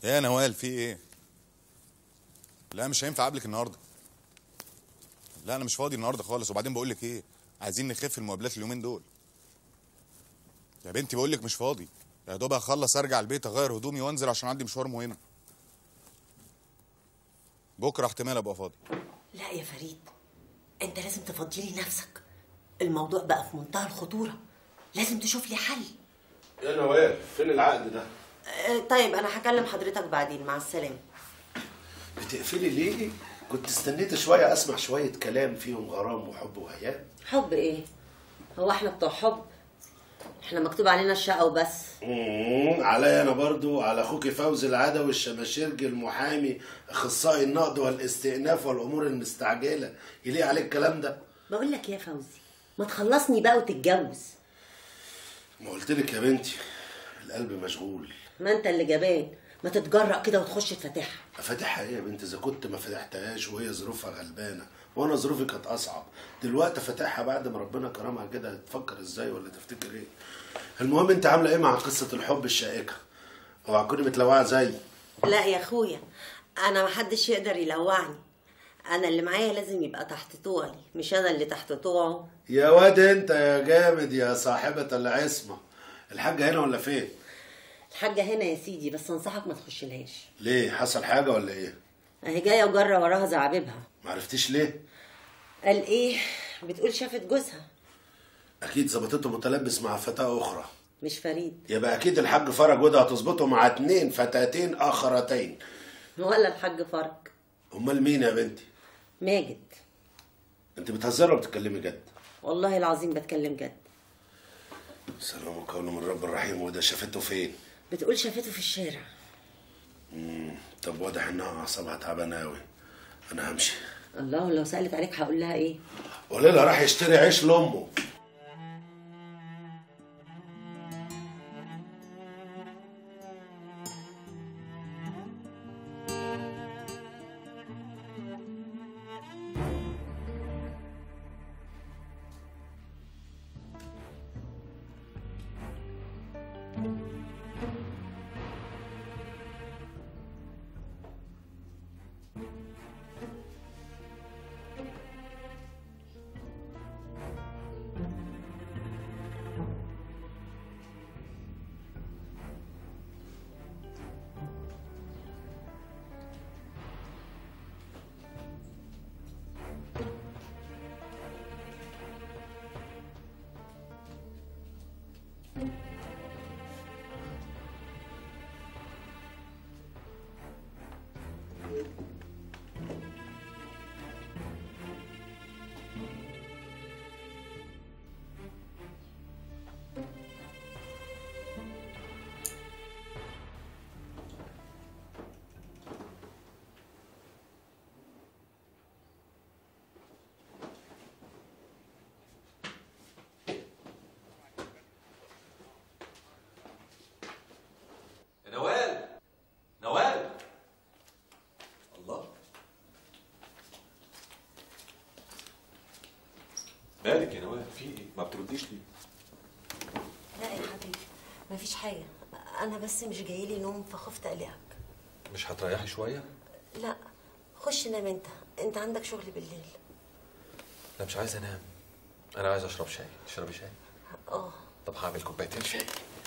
ايه يا نوال في ايه لا مش هينفع اقابلك النهارده لا انا مش فاضي النهارده خالص وبعدين بقول لك ايه عايزين نخف المقابلات اليومين دول يا بنتي بقول لك مش فاضي يا دوب اخلص ارجع البيت اغير هدومي وانزل عشان عندي مشوار مهم بكره احتمال ابقى فاضي لا يا فريد انت لازم تفضي لي نفسك الموضوع بقى في منتهى الخطوره لازم تشوف لي حل يا نوال فين العقد ده؟ آه، طيب انا هكلم حضرتك بعدين مع السلامه بتقفلي ليه؟ كنت استنيت شوية أسمع شوية كلام فيهم غرام وحب وهيام حب ايه هو احنا بتوع حب احنا مكتوب علينا الشقه وبس مم، عليا أنا برضو على أخوك فوزي العدوي الشماشرجي المحامي أخصائي النقد والاستئناف والأمور المستعجلة يليق عليك الكلام ده؟ بقول لك يا فوزي ما تخلصني بقى وتتجوز ما قلت لك يا بنتي القلب مشغول ما انت اللي جبان ما تتجرأ كده وتخش تفتحها أفتحها إيه يا بنت إذا كنت ما فتحتهاش وهي ظروفها غلبانة وأنا ظروفي كانت أصعب دلوقتي فاتحها بعد ما ربنا كرمها كده تفكر إزاي ولا تفتكر إيه المهم أنت عاملة إيه مع قصة الحب الشائكة اوعى تكوني متلوعة زيي لا يا اخويا انا محدش يقدر يلوعني انا اللي معايا لازم يبقى تحت طوعي مش انا اللي تحت طوعه يا واد أنت يا جامد يا صاحبة العصمة الحاجة هنا ولا فين؟ الحاجه هنا يا سيدي بس انصحك ما تخشلهاش ليه حصل حاجة ولا إيه؟ اهي جايه وجره وراها زعابيبها معرفتيش ليه؟ قال ايه بتقول شافت جوزها أكيد ظبطته متلبس مع فتاة أخرى مش فريد يبقى أكيد الحاج فرج وده هتظبطه مع اتنين فتاتين آخرتين ولا الحاج فرج أمال مين يا بنتي؟ ماجد أنت بتهزري ولا بتتكلمي جد؟ والله العظيم بتكلم جد سلام قول من رب الرحيم وده شافته فين؟ بتقول شافته في الشارع مم. طب واضح انها اعصابها تعبانه قوي انا همشي الله لو سألت عليك هقول لها ايه قولي لها راح يشتري عيش لامه يا نوال نوال الله مالك يا نوال في ايه ما بترديش ليه لا يا حبيبي مفيش حاجة أنا بس مش جايلي نوم فخفت أقلقك مش هتريحي شويه لا خش نام أنت أنت عندك شغل بالليل لا مش عايز انام انا عايز اشرب شاي تشربي شاي اه طب هعمل كوبايتين شاي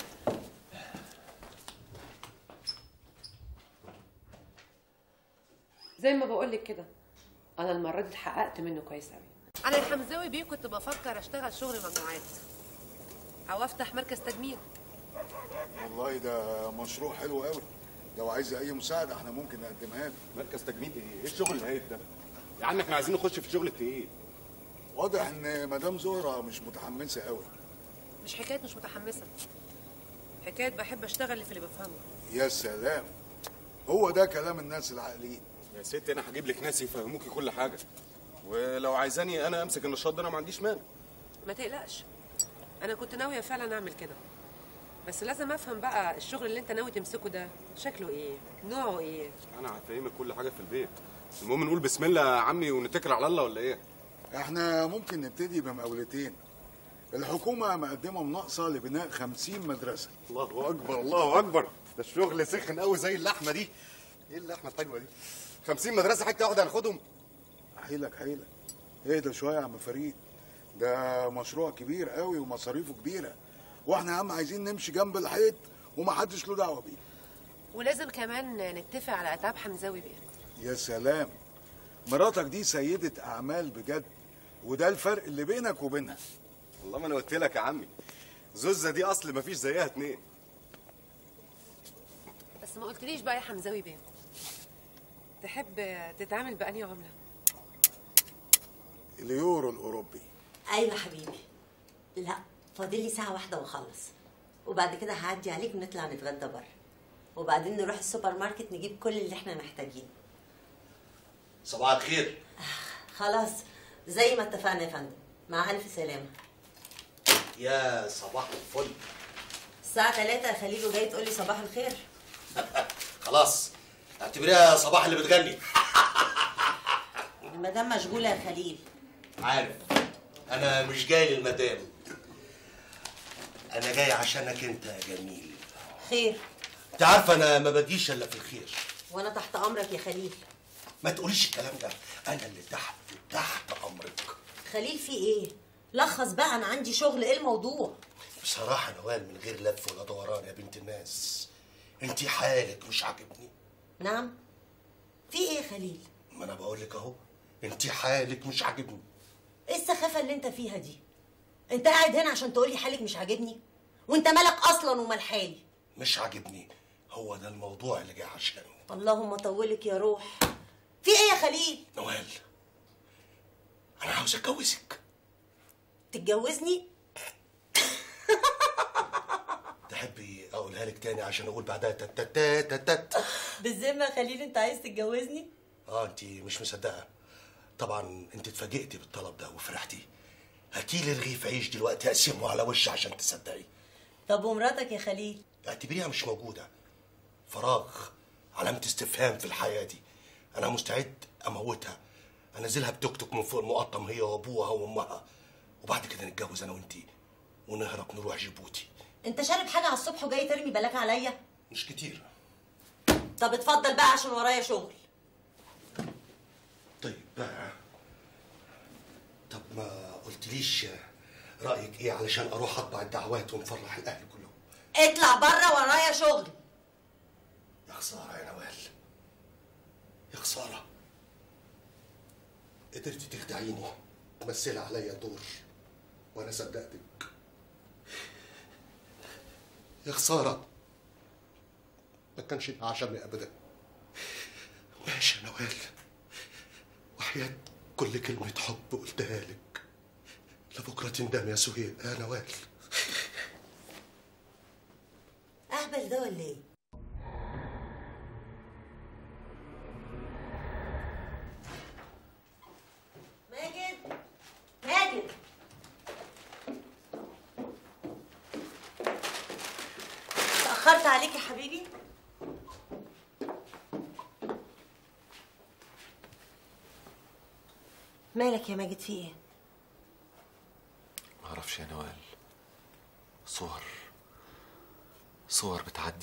زي ما بقول لك كده انا المره دي اتحققت منه كويس قوي انا يا حمزاوي بيه كنت بفكر اشتغل شغل مجموعات او افتح مركز تجميل والله ده مشروع حلو قوي لو عايز اي مساعده احنا ممكن نقدمها لك مركز تجميل ايه؟ ايه الشغل الهايف ده؟ يا عم احنا عايزين نخش في الشغل التقيل واضح ان مدام زهره مش متحمسه قوي مش حكايه مش متحمسه حكايه بحب اشتغل اللي في اللي بفهمه يا سلام هو ده كلام الناس العاقلين يا ست انا هجيب لك ناس يفهموكي كل حاجه ولو عايزاني انا امسك النشاط ده انا ما عنديش مانع ما تقلقش انا كنت ناويه فعلا اعمل كده بس لازم افهم بقى الشغل اللي انت ناوي تمسكه ده شكله ايه نوعه ايه انا هفهمك كل حاجه في البيت المهم نقول بسم الله يا عمي ونتكل على الله ولا ايه؟ احنا ممكن نبتدي بمقاولتين الحكومه مقدمه مناقصه لبناء 50 مدرسه الله اكبر الله اكبر ده الشغل سخن قوي زي اللحمه دي ايه اللحمه الحلوه دي 50 مدرسه حته واحده هناخدهم حيلك حيلك اهدى شويه يا عم فريد ده مشروع كبير قوي ومصاريفه كبيره واحنا يا عم عايزين نمشي جنب الحيط ومحدش له دعوه بيه ولازم كمان نتفق على اتعاب حمزاوي بيها يا سلام مراتك دي سيدة أعمال بجد وده الفرق اللي بينك وبينها والله ما انا قلت لك يا عمي زوزه دي اصل ما فيش زيها اتنين بس ما قلتليش بقى يا حمزاوي بيه تحب تتعامل بأنهي عملة اليورو الأوروبي ايوه حبيبي لا فاضل لي ساعه واحده واخلص وبعد كده هعدي عليك ونطلع نتغدى بره وبعدين نروح السوبر ماركت نجيب كل اللي احنا محتاجينه صباح الخير خلاص زي ما اتفقنا يا فندم مع الف سلامه يا صباح الفل الساعه 3 يا خليل وجاي تقول لي صباح الخير خلاص اعتبريها صباح اللي بتغني المدام مشغوله يا خليل عارف انا مش جاي للمدام انا جاي عشانك انت يا جميل خير انت عارفه انا ما بجيش الا في الخير وانا تحت امرك يا خليل ما تقوليش الكلام ده انا اللي تحت تحت امرك خليل في ايه لخص بقى انا عندي شغل ايه الموضوع بصراحه نوال من غير لف ولا دوران يا بنت الناس انت حالك مش عاجبني نعم في ايه يا خليل ما انا بقول لك اهو انت حالك مش عاجبني ايه السخافه اللي انت فيها دي انت قاعد هنا عشان تقولي حالك مش عاجبني وانت مالك اصلا ومال حالي مش عاجبني هو ده الموضوع اللي جاي عشانه اللهم طولك يا روح في ايه يا خليل نوال انا عاوز اتجوزك تتجوزني تحبي اقولها لك تاني عشان اقول بعدها تت تت تت تت بالذمه يا خليل انت عايز تتجوزني اه انت مش مصدقه طبعا انت اتفاجئتي بالطلب ده وفرحتي هاتيلي رغيف عيش دلوقتي اقسمه على وشي عشان تصدقي طب ومراتك يا خليل اعتبريها مش موجوده فراغ علامه استفهام في الحياه دي انا مستعد اموتها انزلها بتوك توك من فوق المقطم هي وابوها وامها وبعد كده نتجوز انا وانتي ونهرب نروح جيبوتي انت شارب حاجه على الصبح وجاي ترمي بلاك عليا مش كتير طب اتفضل بقى عشان ورايا شغل طيب بقى طب ما قلتليش رايك ايه علشان اروح اطبع الدعوات ونفرح الاهل كلهم اطلع بره ورايا شغل يا خساره يا نوال يا خساره قدرتي تخدعيني تمثلي عليا دور وانا صدقتك يا خساره ما كانش ده عشمي ابدا ماشي يا نوال وحياة كل كلمة حب قلتها لك لبكرة تندم يا سهيل يا نوال اهبل ده ولا ايه ماجد ماجد تأخرت عليك يا حبيبي مالك يا ماجد في ايه ما اعرفش يا نوال صور صور بتعدي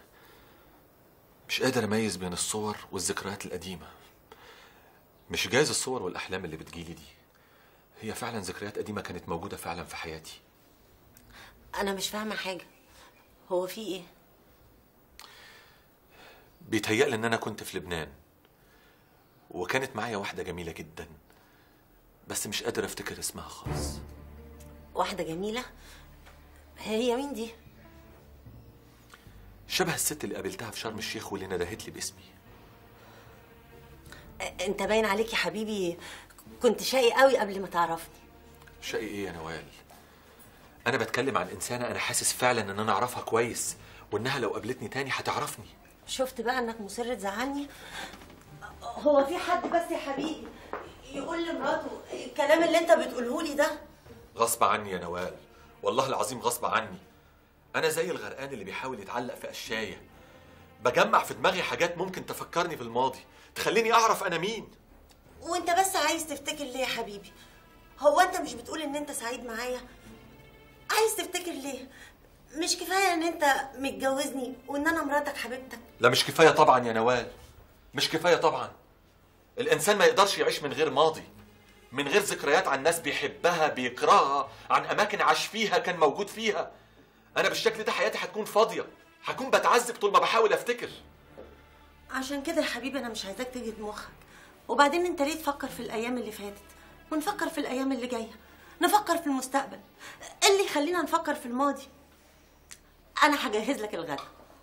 مش قادر اميز بين الصور والذكريات القديمه مش جايز الصور والاحلام اللي بتجيلي دي هي فعلا ذكريات قديمه كانت موجوده فعلا في حياتي انا مش فاهمه حاجه هو في ايه بيتهيألي ان انا كنت في لبنان وكانت معايا واحده جميله جدا بس مش قادر افتكر اسمها خالص واحده جميله هي مين دي شبه الست اللي قابلتها في شرم الشيخ واللي ندهت لي باسمي أ- انت باين عليك يا حبيبي كنت شقي قوي قبل ما تعرفني شقي ايه يا نوال انا بتكلم عن انسانه انا حاسس فعلا ان انا اعرفها كويس وانها لو قابلتني تاني هتعرفني شفت بقى انك مصر تزعلني هو في حد بس يا حبيبي يقول لمراته الكلام اللي انت بتقوله لي ده غصب عني يا نوال والله العظيم غصب عني انا زي الغرقان اللي بيحاول يتعلق في قشايه بجمع في دماغي حاجات ممكن تفكرني بالماضي تخليني اعرف انا مين وانت بس عايز تفتكر ليه يا حبيبي هو انت مش بتقول ان انت سعيد معايا عايز تفتكر ليه مش كفايه ان انت متجوزني وان انا مراتك حبيبتك لا مش كفايه طبعا يا نوال مش كفايه طبعا الانسان ما يقدرش يعيش من غير ماضي من غير ذكريات عن ناس بيحبها بيكرهها عن اماكن عاش فيها كان موجود فيها انا بالشكل ده حياتي هتكون فاضيه هكون بتعذب طول ما بحاول افتكر عشان كده يا حبيبي انا مش عايزاك تجد مخك وبعدين انت ليه تفكر في الايام اللي فاتت ونفكر في الايام اللي جايه نفكر في المستقبل إيه اللي يخلينا نفكر في الماضي انا هجهز لك الغدا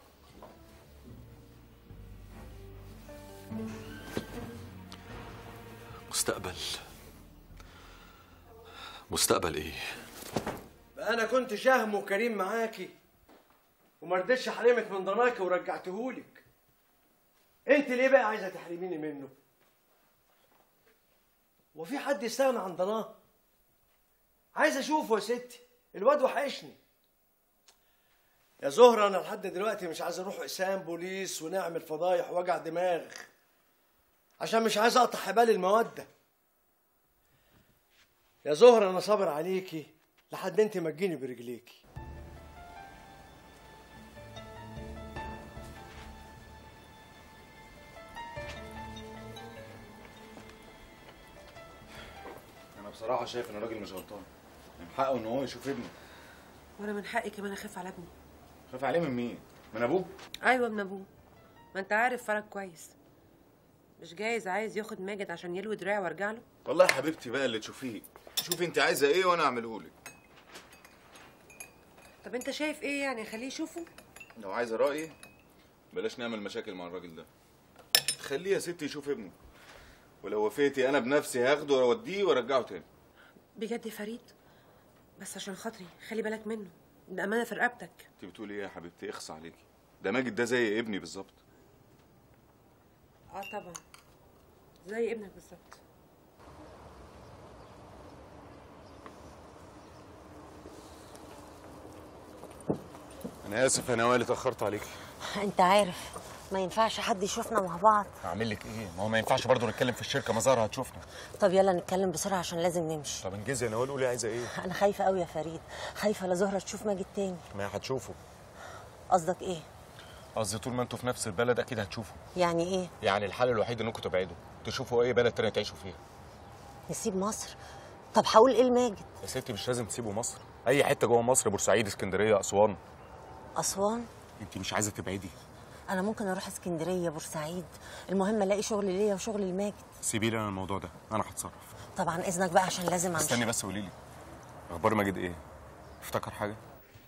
مستقبل مستقبل ايه انا كنت شهم وكريم معاكي وما رضيتش احرمك من ضناكي ورجعتهولك انت ليه بقى عايزه تحرميني منه وفي حد يستغنى عن ضناه عايز اشوفه يا ستي الواد وحشني يا زهرة أنا لحد دلوقتي مش عايز أروح إقسام بوليس ونعمل فضايح وجع دماغ عشان مش عايز أقطع حبال المودة يا زهرة أنا صابر عليكي لحد أنت ما تجيني برجليكي انا بصراحه شايف ان الراجل مش غلطان من حقه ان هو يشوف ابنه وانا من حقي كمان اخاف على ابني خاف عليه من مين من ابوه ايوه ابن ابوه ما انت عارف فرج كويس مش جايز عايز ياخد ماجد عشان يلوي دراعي وارجع له والله يا حبيبتي بقى اللي تشوفيه شوفي انت عايزه ايه وانا اعمله لك طب انت شايف ايه يعني خليه يشوفه لو عايزه رايي بلاش نعمل مشاكل مع الراجل ده خليه يا ستي يشوف ابنه ولو وافقتي انا بنفسي هاخده واوديه وارجعه تاني بجد يا فريد بس عشان خاطري خلي بالك منه ده امانه في رقبتك انت بتقولي ايه يا حبيبتي اخص عليكي ده ماجد ده زي ابني بالظبط اه طبعا زي ابنك بالظبط انا اسف يا نوال اتاخرت عليكي انت عارف ما ينفعش حد يشوفنا مع بعض اعمل لك ايه ما هو ما ينفعش برضه نتكلم في الشركه مزارها هتشوفنا طب يلا نتكلم بسرعه عشان لازم نمشي طب انجزي يا نوال قولي عايزه ايه انا خايفه قوي يا فريد خايفه لا زهره تشوف ماجد تاني ما هي هتشوفه قصدك ايه قصدي طول ما انتوا في نفس البلد اكيد هتشوفوا يعني ايه يعني الحل الوحيد انكم تبعدوا تشوفوا اي بلد تانية تعيشوا فيها نسيب مصر طب هقول ايه لماجد يا ستي مش لازم تسيبوا مصر اي حته جوه مصر بورسعيد اسكندريه اسوان اسوان انت مش عايزه تبعدي انا ممكن اروح اسكندريه بورسعيد المهم الاقي شغل ليا وشغل لماجد سيبي لي انا الموضوع ده انا هتصرف طبعا اذنك بقى عشان لازم امشي استني بس قولي لي اخبار ماجد ايه افتكر حاجه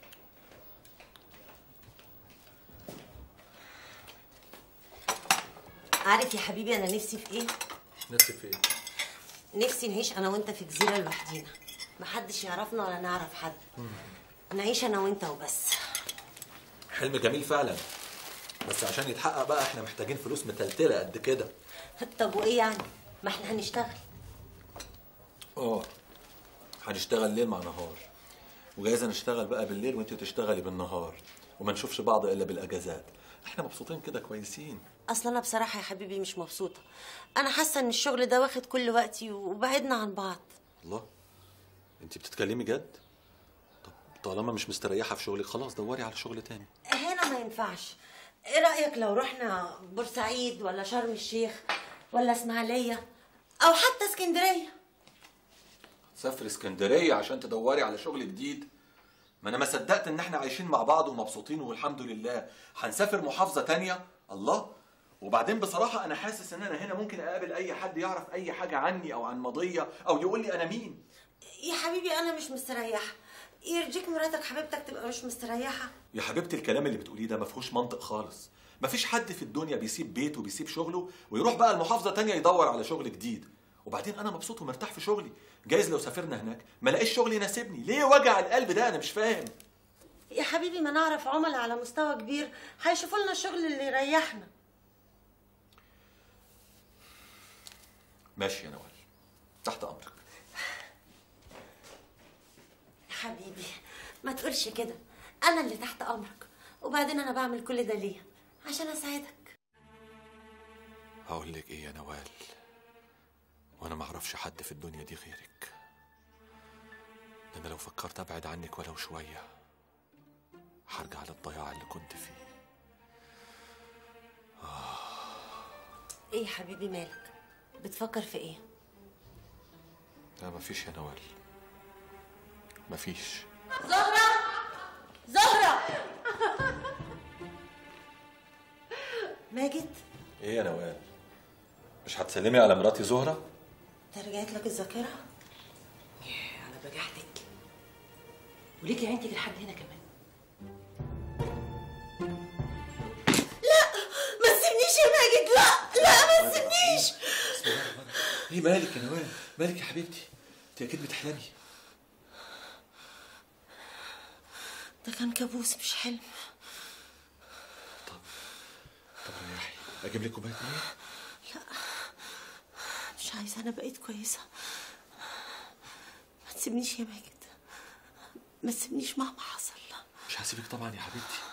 عارف يا حبيبي انا نفسي في ايه نفسك في ايه نفسي نعيش انا وانت في جزيره لوحدينا محدش يعرفنا ولا نعرف حد نعيش انا وانت وبس حلم جميل فعلا بس عشان يتحقق بقى احنا محتاجين فلوس متلتله قد كده طب وايه يعني ما احنا هنشتغل اه هنشتغل ليل مع نهار وجايز نشتغل بقى بالليل وانت تشتغلي بالنهار وما نشوفش بعض الا بالاجازات احنا مبسوطين كده كويسين اصل انا بصراحه يا حبيبي مش مبسوطه انا حاسه ان الشغل ده واخد كل وقتي وبعدنا عن بعض الله انت بتتكلمي جد طب طالما مش مستريحه في شغلك خلاص دوري على شغل تاني هنا ما ينفعش ايه رايك لو رحنا بورسعيد ولا شرم الشيخ ولا اسماعيليه او حتى اسكندريه تسافري اسكندريه عشان تدوري على شغل جديد ما انا ما صدقت ان احنا عايشين مع بعض ومبسوطين والحمد لله هنسافر محافظه تانية الله وبعدين بصراحه انا حاسس ان انا هنا ممكن اقابل اي حد يعرف اي حاجه عني او عن ماضيه او يقول لي انا مين يا حبيبي انا مش مستريحه يرجيك مراتك حبيبتك تبقى مش مستريحه يا حبيبتي الكلام اللي بتقوليه ده ما فيهوش منطق خالص ما فيش حد في الدنيا بيسيب بيته وبيسيب شغله ويروح بقى المحافظه تانية يدور على شغل جديد وبعدين انا مبسوط ومرتاح في شغلي جايز لو سافرنا هناك ما لاقيش شغل يناسبني ليه وجع القلب ده انا مش فاهم يا حبيبي ما نعرف عملاء على مستوى كبير هيشوفوا لنا الشغل اللي يريحنا ماشي يا نوال تحت امرك يا حبيبي ما تقولش كده انا اللي تحت امرك وبعدين انا بعمل كل ده ليه عشان اساعدك هقول لك ايه يا نوال وانا ما اعرفش حد في الدنيا دي غيرك ده انا لو فكرت ابعد عنك ولو شويه هرجع للضياع اللي كنت فيه ايه يا حبيبي مالك بتفكر في ايه لا مفيش يا نوال مفيش زهرة زهرة ماجد ايه يا نوال مش هتسلمي على مراتي زهرة انت رجعت لك الذاكرة على بجاحتك وليكي عينتك لحد هنا كمان ما تسيبنيش يا ماجد لا لا ما تسيبنيش ايه مالك يا نوال مالك يا حبيبتي انت اكيد بتحلمي ده كان كابوس مش حلم طب ريحي اجيب لك كوبايه ميه مش عايزة أنا بقيت كويسة ما تسيبنيش يا ماجد ما تسيبنيش مهما حصل مش هسيبك طبعا يا حبيبتي